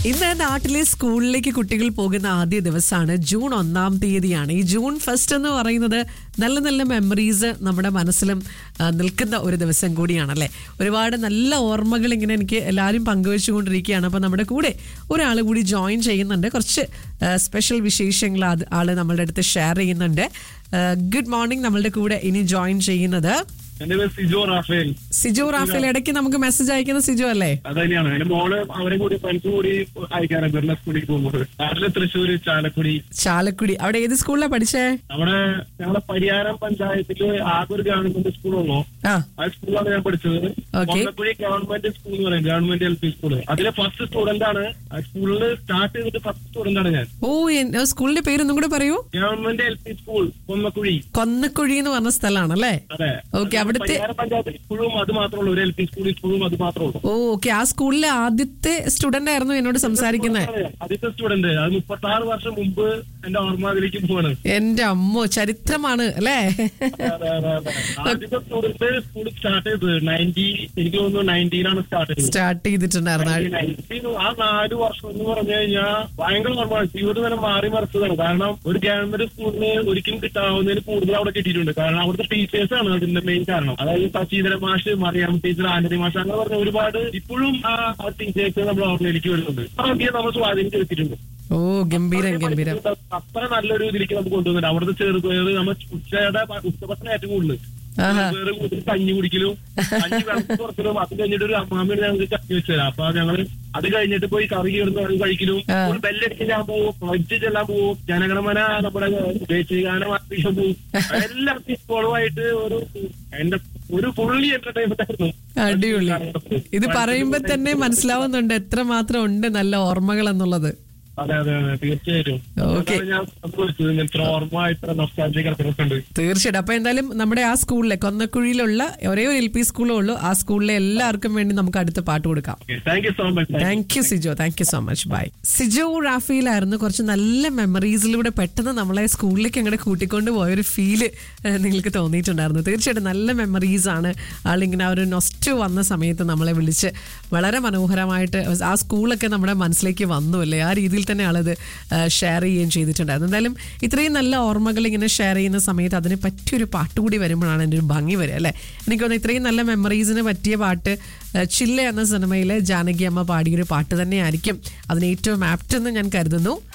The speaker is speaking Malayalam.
ഇന്ന് നാട്ടിലെ സ്കൂളിലേക്ക് കുട്ടികൾ പോകുന്ന ആദ്യ ദിവസമാണ് ജൂൺ ഒന്നാം തീയതിയാണ് ഈ ജൂൺ ഫസ്റ്റ് എന്ന് പറയുന്നത് നല്ല നല്ല മെമ്മറീസ് നമ്മുടെ മനസ്സിലും ആ, നിൽക്കുന്ന ഒരു ദിവസം കൂടിയാണല്ലേ ഒരുപാട് നല്ല ഓർമ്മകൾ ഇങ്ങനെ എനിക്ക് എല്ലാവരും പങ്കുവെച്ചുകൊണ്ടിരിക്കുകയാണ് അപ്പോൾ നമ്മുടെ കൂടെ ഒരാൾ കൂടി ജോയിൻ ചെയ്യുന്നുണ്ട് കുറച്ച് സ്പെഷ്യൽ വിശേഷങ്ങൾ അത് ആള് നമ്മളുടെ അടുത്ത് ഷെയർ ചെയ്യുന്നുണ്ട് ഗുഡ് മോർണിംഗ് നമ്മളുടെ കൂടെ ഇനി ജോയിൻ ചെയ്യുന്നത് എന്റെ പേര് സിജോ റാഫേൽ സിജു റാഫേൽ ഇടയ്ക്ക് നമുക്ക് മെസ്സേജ് അയക്കുന്ന സിജു അല്ലേ അത് തന്നെയാണ് എന്റെ മോള് അവരെ കൂടി ഫ്രണ്ട്സ് കൂടി അയക്കാറ് ബിർല സ്കൂളിൽ പോകുമ്പോൾ നാട്ടില് തൃശ്ശൂര് ചാലക്കുടി ചാലക്കുടി അവിടെ ഏത് സ്കൂളിലാണ് പഠിച്ചേ നമ്മുടെ ഞങ്ങളെ പരിയാരം പഞ്ചായത്തില് ആകെ ഒരു ഗവൺമെന്റ് സ്കൂളുള്ളൂ ആ ആ സ്കൂളിലാണ് ഞാൻ പഠിച്ചത് Okay. കൊന്നക്കുഴി ഗവൺമെന്റ് സ്കൂൾ എന്ന് പറയും ഗവൺമെന്റ് എൽ പി സ്കൂള് അതിലെ ഫസ്റ്റ് സ്റ്റുഡന്റ് ആണ് ആ സ്കൂളിൽ സ്റ്റാർട്ട് ചെയ്തിട്ട് ഫസ്റ്റ് സ്റ്റുഡന്റ് ആണ് ഞാൻ ഓ എൻ- ആ സ്കൂളിന്റെ പേരൊന്നും കൂടെ പറയൂ government L P school Konnakuzhi Konnakuzhi എന്ന് പറഞ്ഞ സ്ഥലമാണല്ലേ അതെ ഓക്കെ അവിടുത്തെ പരിയാരം പഞ്ചായത്തിൽ ഇപ്പോഴും അത് മാത്രമേ ഉള്ളൂ ഒരു എൽ പി സ്കൂൾ ഇപ്പോഴും അത് മാത്രമേ ഉള്ളൂ ഓ ഓക്കെ ആ സ്കൂളിലെ ആദ്യത്തെ സ്റ്റുഡന്റ് ആയിരുന്നു എന്നോട് സംസാരിക്കുന്നത് അതെ, ആദ്യത്തെ സ്റ്റുഡന്റ് അത് മുപ്പത്തി ആറ് വർഷം മുമ്പ് എന്റെ ഓർമ്മ അതിലേക്ക് പോവാണ് എന്റെ അമ്മോ ചരിത്രമാണ് അല്ലേ അതെ, അതെ, അതെ. ആദ്യത്തെ സ്റ്റുഡന്റ് സ്കൂൾ സ്റ്റാർട്ട് ചെയ്തത് നയൻറ്റി എനിക്ക് തോന്നുന്നു നയൻറ്റീനാണ് സ്റ്റാർട്ട് ചെയ്തത് സ്റ്റാർട്ട് ചെയ്തിട്ടുണ്ടായിരുന്നു 19 ആ നാല് വർഷം എന്ന് പറഞ്ഞു കഴിഞ്ഞാൽ ഭയങ്കര ഓർമ്മ ജീവിതം തന്നെ മാറി മറിച്ചതാണ് കാരണം ഒരു ഗവൺമെന്റ് സ്കൂളിന് ഒരിക്കലും കിട്ടാവുന്നതിന് കൂടുതൽ അവിടെ കിട്ടിയിട്ടുണ്ട് കാരണം അവിടുത്തെ ടീച്ചേഴ്സ് ആണ് അതിന്റെ മെയിൻ കാരണം അതായത് ശശീധര മാഷ് മറിയാം ടീച്ചർ ആന്റണി മാഷ് അങ്ങനെ പറഞ്ഞ ഒരുപാട് ഇപ്പോഴും ആ ടീച്ചേഴ്സ് നമ്മൾ ഓർമ്മയിലേക്ക് വരുന്നുണ്ട് അത്രയധികം നമ്മൾ സ്വാധീനം ചെലുത്തിയിട്ടുണ്ട് ഓ ഗംഭീരം ഗംഭീരം അത്ര നല്ലൊരു ഇതിലേക്ക് നമുക്ക് കൊണ്ടുവന്നിട്ട് അവിടുത്തെ ചെറുപേര് നമ്മൾ ഉച്ചയുടെ ഉച്ചഭക്ഷണം ഏറ്റവും കൂടുതൽ ആഹാ. ചെറുപയറ് കൂട്ടി കഞ്ഞി കുടിക്കലും കഞ്ഞി വെള്ളത്തിൽ പുറത്തിലും അത് കഴിഞ്ഞിട്ട് ഒരു അമ്മാമ്മയാണ് ഞങ്ങൾക്ക് ചട്ടി വെച്ചുതരാം അപ്പൊ ഞങ്ങള് അത് കഴിഞ്ഞിട്ട് പോയി കറി കയറുന്ന അത് കഴിക്കലും ആ. ഒരു ബെല്ലടിച്ച് ഞാൻ പോവും ഫ്ലൈറ്റ് ചെല്ലാൻ പോവും ജനഗണമന നമ്മുടെ ദേശീയഗാനം ആർപ്പിക്കാൻ പോവും എല്ലാം ഇപ്പോഴുമായിട്ട് ഒരു എന്റെ ഒരു ഫുള്ളി എന്റർടൈൻമെന്റ് ആയിരുന്നു അടിപൊളി ഇത് പറയുമ്പോ തന്നെ മനസ്സിലാവുന്നുണ്ട് എത്രമാത്രം ഉണ്ട് നല്ല ഓർമ്മകൾ എന്നുള്ളത് അതെ അതെ അതെ തീർച്ചയായിട്ടും Okay. അതാണ് ഞാൻ സംഭവിച്ചത് ഇങ്ങനത്തെ ഓർമ്മ ഇത്ര നൊസ്റ്റാൾജിക് കിടക്കുന്നുണ്ട് തീർച്ചയായിട്ടും അപ്പൊ എന്തായാലും നമ്മുടെ ആ സ്കൂളിലെ കൊന്നക്കുഴിയിലുള്ള ഒരേ ഒരു എൽ പി സ്കൂളേ ഉള്ളൂ ആ സ്കൂളിലെ എല്ലാവർക്കും വേണ്ടി നമുക്ക് അടുത്ത പാട്ട് കൊടുക്കാം thank you so much thank you Sijo thank you so much bye Sijo റാഫിയിലായിരുന്നു കുറച്ച് നല്ല മെമ്മറീസിലൂടെ പെട്ടെന്ന് നമ്മളെ സ്കൂളിലേക്ക് അങ്ങോട്ട് കൂട്ടിക്കൊണ്ട് പോയ ഒരു ഫീല് നിങ്ങൾക്ക് തോന്നിയിട്ടുണ്ടായിരുന്നു തീർച്ചയായിട്ടും നല്ല മെമ്മറീസ് ആണ് ആളിങ്ങനെ ആ ഒരു നൊസ്റ്റ് വന്ന സമയത്ത് നമ്മളെ വിളിച്ച് വളരെ മനോഹരമായിട്ട് ആ സ്കൂളൊക്കെ നമ്മുടെ മനസ്സിലേക്ക് വന്നു അല്ലേ ആ രീതിയിൽ തന്നെ ആളത് ഷെയർ ചെയ്യുകയും ചെയ്തിട്ടുണ്ടായിരുന്നു എന്തായാലും ഇത്രയും നല്ല ഓർമ്മകൾ ഇങ്ങനെ ഷെയർ ചെയ്യുന്ന സമയത്ത് അതിന് പറ്റിയൊരു പാട്ട് കൂടി വരുമ്പോഴാണ് എൻ്റെ ഒരു ഭംഗി വരിക അല്ലേ എനിക്ക് തോന്നുന്നു ഇത്രയും നല്ല മെമ്മറീസിന് പറ്റിയ പാട്ട് ഏഹ്, ചില്ല എന്ന സിനിമയിലെ ജാനകി അമ്മ പാടിയൊരു പാട്ട് തന്നെയായിരിക്കും അതിന് ഏറ്റവും ആപ്റ്റ് എന്ന് ഞാൻ കരുതുന്നു